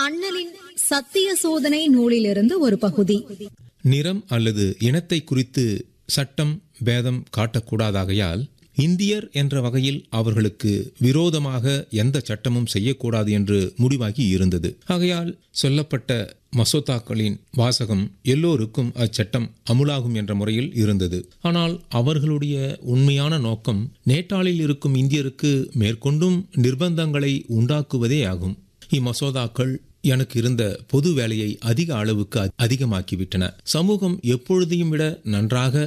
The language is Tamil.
அண்ணலின் சத்திய சோதனை நூலிலிருந்து ஒரு பகுதி நிறம் அல்லது இனத்தை குறித்து சட்டம் பேதம் காட்டக்கூடாதாகையால் இந்தியர் என்ற வகையில் அவர்களுக்கு விரோதமாக எந்த சட்டமும் செய்யக்கூடாது என்று முடிவாகி இருந்தது ஆகையால் சொல்லப்பட்ட மசோதாக்களின் வாசகம் எல்லோருக்கும் அச்சட்டம் அமுலாகும் என்ற முறையில் இருந்தது ஆனால் அவர்களுடைய உண்மையான நோக்கம் நேட்டாளில் இருக்கும் இந்தியருக்கு மேற்கொண்டும் நிர்பந்தங்களை உண்டாக்குவதே ஆகும் இம்மசோதாக்கள் எனக்கு இருந்த பொது வேலையை அதிக அளவுக்கு அதிகமாக்கிவிட்டன சமூகம் எப்பொழுதையும் விட நன்றாக